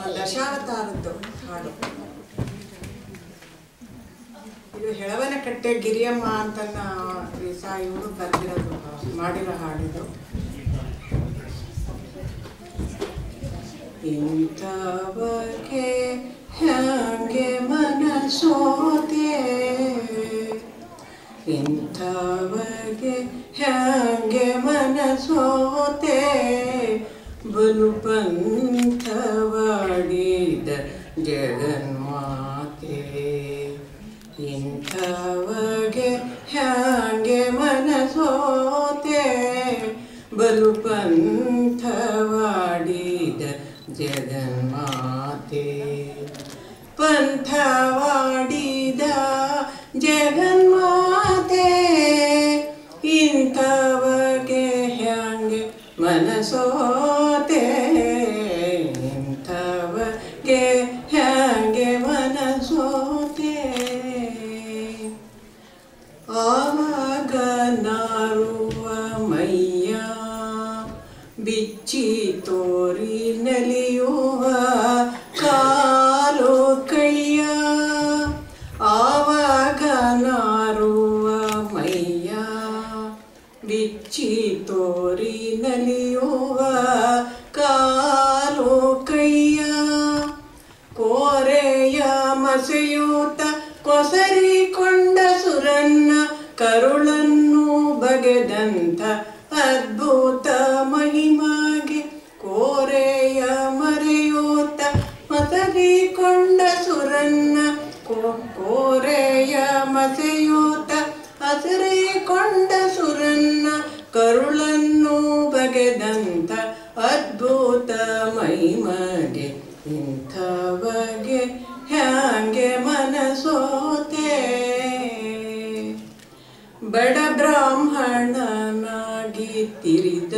ದಶಾವತಾರದ್ದು ಹಾಡು ಇದು ಹೆಳವನಕಟ್ಟೆ ಗಿರಿಯಮ್ಮ ಅಂತ ಸಹ ಇವರು ಬರೆದಿರೋದು ಮಾಡಿರೋ ಹಾಡಿದು ಇಂಥವಕ್ಕೆ ಹ್ಯಾಂಗೆ ಮನಸೋತೆ ಇಂಥವಗೆ ಹ್ಯಾಂಗೆ ಮನಸೋತೆ ಬಲು ಪಂಥವಾಡಿದ ಜಗನ್ಮಾತೆ ಇಂಥವಗೆ ಹ್ಯಾಂಗೆ ಮನಸೋತೆ ಬಲು ಪಂಥವಾಡಿದ ಜಗನ್ಮಾತೆ ಪಂಥವಾಡಿದ ಜಗನ್ಮಾತೆ ಇಂಥವಗೆ ಹ್ಯಾಂಗೆ ಮನಸೋತೆ ಇಂಥವಗೆ ಹ್ಯಾಂಗೆ ಮನಸೋತೆ ಆವಾಗ ನಾರುವ ಮೈಯ ಬಿಚ್ಚಿ ತೋರಿ ನಲಿಯುವ ಕಾಲು ಕೈಯ ಆವಾಗ ನಾರುವ ಮೈಯ ಬಿಚ್ಚಿ ತೋರಿ ನಲಿಯುವ ಕಾಲು ಕೈಯ ಕೋರೆಯ ಮಸೆಯೂತ ಕೊಸರಿಕೊಂಡ ಸುರನ್ನ ಕರುಳನ್ನು ಬಗೆದಂಥ ಅದ್ಭುತ ಮಹಿಮಾಗೆ ಕೋರೆಯ ಮರೆಯೂತ ಮಸರಿಕೊಂಡ ಸುರನ್ನ ಕೋ- ಕೋರೆಯ ಮಸೆಯೂತ ಹಸಿರಿಕೊಂಡ ಸುರನ್ನ ಕರುಳನ್ನು ಬಗೆದಂತ ಅದ್ಭುತ ಮೈಮಗೆ ಇಂಥವಗೆ ಹ್ಯಾಂಗೆ ಮನಸೋತೆ ಬಡ ಬ್ರಾಹ್ಮಣನಾಗಿ ತಿರಿದ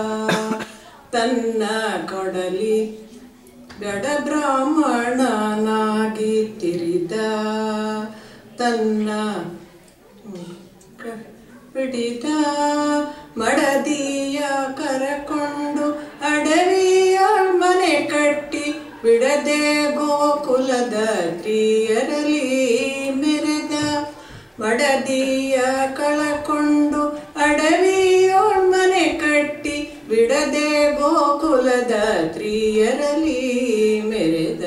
ತನ್ನ ಕೊಡಲಿ ಬಡ ಬ್ರಾಹ್ಮಣನಾಗಿ ತಿರಿದ ತನ್ನ ಕ- ಬಿಡಿದ ಮಡದಿಯ ಕರಕೊಂಡು ಅಡವಿಯ ಮನೆ ಕಟ್ಟಿ ಬಿಡದೆ ಗೋಕುಲದ ತ್ರಿಯರಲಿ ಮೆರೆದ ಮಡದಿಯ ಕಳಕೊಂಡು ಅಡವಿಯೋಳ್ ಮನೆ ಕಟ್ಟಿ ಬಿಡದೆ ಗೋಕುಲದ ತ್ರಿಯರಲಿ ಮೆರೆದ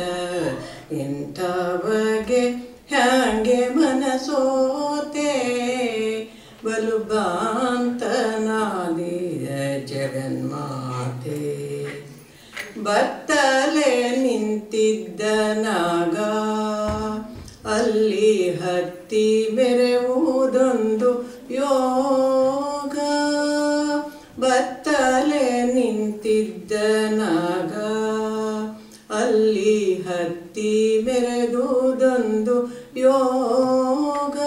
ಇಂಥವಗೆ ಹ್ಯಾಂಗೆ ಮನಸೋತೆ ಬಲು ಬಾಂತನಾದಿಯ ಜಗನ್ಮಾತೆ ಬತ್ತಲೆ ನಿಂತಿದ್ದ ನಾಗ ಅಲ್ಲಿ ಹತ್ತಿ ಮೆರೆವುದೊಂದು ಯೋಗ ಬತ್ತಲೆ ನಿಂತಿದ್ದ ನಾಗ ಅಲ್ಲಿ ಹತ್ತಿ ಮೆರೆದುದೊಂದು ಯೋಗ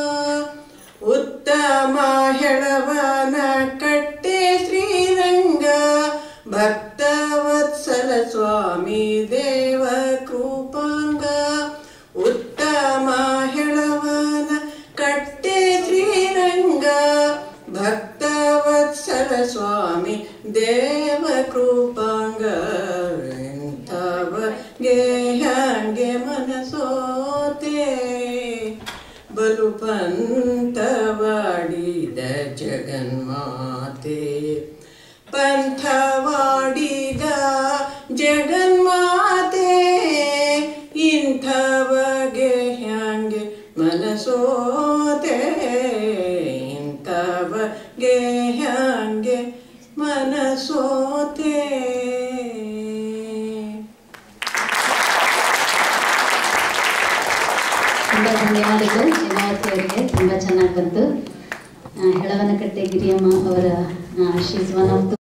ಉತ್ತಮ ಹೆಳವನ ಕಟ್ಟೆ ಶ್ರೀರಂಗ ಭಕ್ತವತ್ಸಲ ಸ್ವಾಮಿ ದೇವ ಕೃಪಾಂಗ ಉತ್ತಮ ಹೆಳವನ ಕಟ್ಟೆ ಶ್ರೀರಂಗ ಭಕ್ತವತ್ಸಲ ಸ್ವಾಮಿ ದೇವ ಕೃಪಾಂಗ ಇಂಥವಗೆ ಹ್ಯಾಂಗೆ ಮನಸೋತೆ ಬಲು ಪಂಥವಾಡಿದ ಜಗನ್ಮಾತೆ ಪಂಥವಾಡಿದ ಜಗನ್ಮಾತೆ ಇಂಥವಗೆ ಹ್ಯಾಂಗೆ ಮನಸೋತೆ ಇಂಥವಗೆ ಹ್ಯಾಂಗೆ ಮನಸೋತೆ ತುಂಬ ಧನ್ಯವಾದಗಳು ಜೀವಾವತಿ ಅವರಿಗೆ ತುಂಬ ಚೆನ್ನಾಗಿ ಬಂತು ಆ, ಹೆಳವನಕಟ್ಟೆ ಗಿರಿಯಮ್ಮ ಅವರ ಶೀಸ್ ಒನ್ ಆಫ್